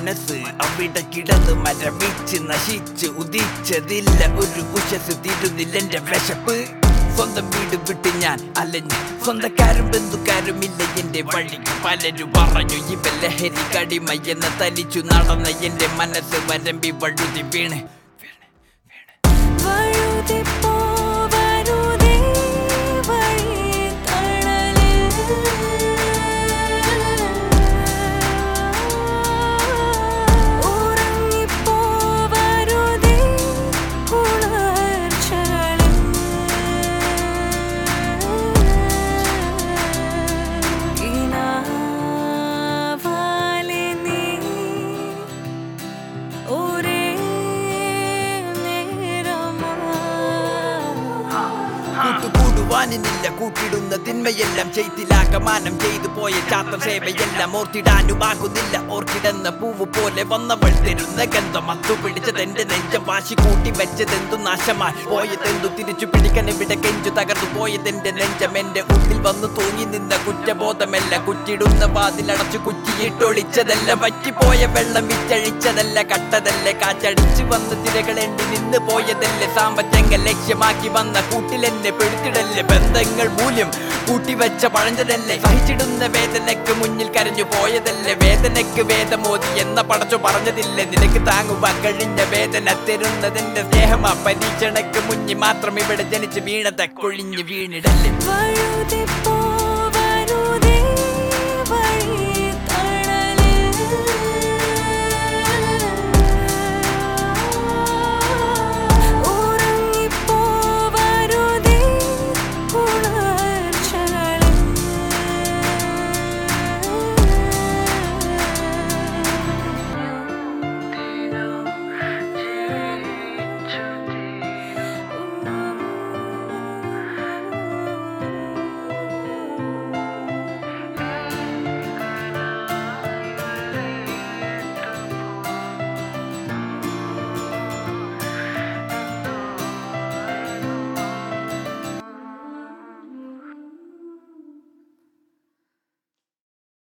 മനസ്സ് അവിടെ കിടന്ന് മരവിച്ച് നശിച്ച് ഉദിച്ചതില്ല ഒരു ഉഷസ് തീരുന്നില്ല എന്റെ വിശപ്പ് സ്വന്തം വീട് വിട്ട് ഞാൻ അലഞ്ഞ് സ്വന്തക്കാരും ബന്ധുക്കാരും ഇല്ല എന്റെ വഴിക്ക് പലരും പറഞ്ഞു ഇവ ലഹരി കടിമയെന്ന് തലിച്ചു നടന്ന എന്റെ മനസ്സ് വരമ്പി വഴുതി വീണ് വഴുതിപ്പോ വരുതേ വഴിത്തണലിൽ. ഉറങ്ങിപ്പോ വരുതേ ഉണർച്ചകളിൽ. കിനാവാലെ നീ ഒരേ നേരമാ കൂട്ടുകൂടുവാനില്ല കൂട്ടിടുന്ന തിന്മയെല്ലാം ചെയ്തിലാകമാനം ചെയ്തു പോയ ചാത്ത സേവയെല്ലാം ഓർത്തിടാനുമാകുന്നില്ല ഓർക്കിടുന്ന പൂവ് പോലെ വന്നവൾ തരുന്ന ഗന്ധം അത്തു പിടിച്ചതെന്റെ നെഞ്ചം വാശി കൂട്ടി വെച്ചതെന്തു നാശമായി പോയതെന്തു തിരിച്ചു പിടിക്കാൻ ഇവിടെ കെഞ്ചു തകർന്നു പോയതെന്റെ നെഞ്ചം എന്റെ ഉള്ളിൽ വന്നു തൂങ്ങി നിന്ന കുറ്റബോധമല്ല കുറ്റിടുന്ന വാതിലടച്ചു കുറ്റിയിട്ടൊളിച്ചതല്ല വറ്റിപ്പോയ വെള്ളം വിറ്റഴിച്ചതല്ല കട്ടതല്ല കാറ്റടിച്ചു വന്ന തിരകളെണ്ടി നിന്ന് പോയതല്ലേ സാമ്പത്തിക ലക്ഷ്യമാക്കി വന്ന കൂട്ടിലെന്നെ പെടുത്തിടല്ലേ ബന്ധങ്ങൾ മൂല്യം കൂട്ടിവെച്ച പഴഞ്ചതല്ലേ സഹിച്ചിടുന്ന വേദനയ്ക്ക് മുന്നിൽ കരഞ്ഞു പോയതല്ലേ വേദനയ്ക്ക് വേദമോതി എന്ന പടച്ചു പറഞ്ഞതില്ലേ നിനക്ക് താങ്ങുവാൻ കഴിഞ്ഞ വേദന തരുന്നതിന്റെ സ്നേഹമാ പരീക്ഷണക്ക് മുന്നിൽ മാത്രം ഇവിടെ ജനിച്ച് വീണത കൊഴിഞ്ഞു വീണിടല്ലേ വഴുതി